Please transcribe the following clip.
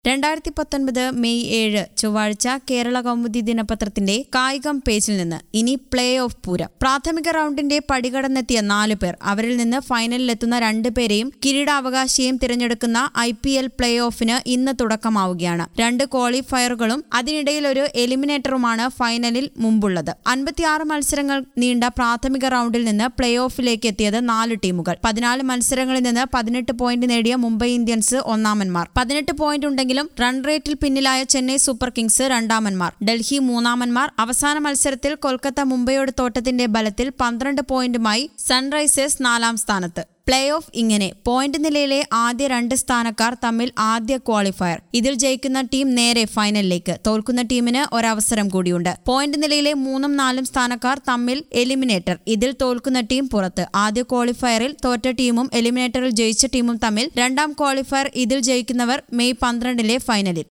രണ്ടായിരത്തി പത്തൊൻപത് മെയ് ഏഴ് ചൊവ്വാഴ്ച കേരള കൗമുദി ദിനപത്രത്തിന്റെ കായികം പേജിൽ നിന്ന് ഇനി പ്ലേ ഓഫ് പൂരം പ്രാഥമിക റൗണ്ടിന്റെ പടികടന്നെത്തിയ നാല് പേർ അവരിൽ നിന്ന് ഫൈനലിലെത്തുന്ന രണ്ട് പേരെയും കിരീടാവകാശിയെയും തിരഞ്ഞെടുക്കുന്ന ഐ പി എൽ പ്ലേ ഓഫിന് ഇന്ന് തുടക്കമാവുകയാണ് രണ്ട് ക്വാളിഫയറുകളും അതിനിടയിൽ ഒരു എലിമിനേറ്ററുമാണ് ഫൈനലിൽ മുമ്പുള്ളത് അൻപത്തിയാറ് മത്സരങ്ങൾ നീണ്ട പ്രാഥമിക റൗണ്ടിൽ നിന്ന് പ്ലേ ഓഫിലേക്ക് എത്തിയത് നാല് ടീമുകൾ പതിനാല് മത്സരങ്ങളിൽ നിന്ന് പതിനെട്ട് പോയിന്റ് നേടിയ മുംബൈ ഇന്ത്യൻസ് ഒന്നാമന്മാർ പതിനെട്ട് പോയിന്റ് ഉണ്ടെങ്കിലും റൺ റേറ്റിൽ പിന്നിലായ ചെന്നൈ സൂപ്പർ കിങ്സ് രണ്ടാമന്മാർ ഡൽഹി മൂന്നാമന്മാർ അവസാന മത്സരത്തിൽ കൊൽക്കത്ത മുംബൈയോട് തോട്ടത്തിന്റെ ബലത്തിൽ പന്ത്രണ്ട് പോയിന്റുമായി സൺറൈസേഴ്സ് നാലാം സ്ഥാനത്ത് പ്ലേ ഓഫ് ഇങ്ങനെ പോയിന്റ് നിലയിലെ ആദ്യ രണ്ട് സ്ഥാനക്കാർ തമ്മിൽ ആദ്യ ക്വാളിഫയർ ഇതിൽ ജയിക്കുന്ന ടീം നേരെ ഫൈനലിലേക്ക് തോൽക്കുന്ന ടീമിന് ഒരവസരം കൂടിയുണ്ട് പോയിന്റ് നിലയിലെ മൂന്നും നാലും സ്ഥാനക്കാർ തമ്മിൽ എലിമിനേറ്റർ ഇതിൽ തോൽക്കുന്ന ടീം പുറത്ത് ആദ്യ ക്വാളിഫയറിൽ തോറ്റ ടീമും എലിമിനേറ്ററിൽ ജയിച്ച ടീമും തമ്മിൽ രണ്ടാം ക്വാളിഫയർ ഇതിൽ ജയിക്കുന്നവർ മെയ് പന്ത്രണ്ടിലെ ഫൈനലിൽ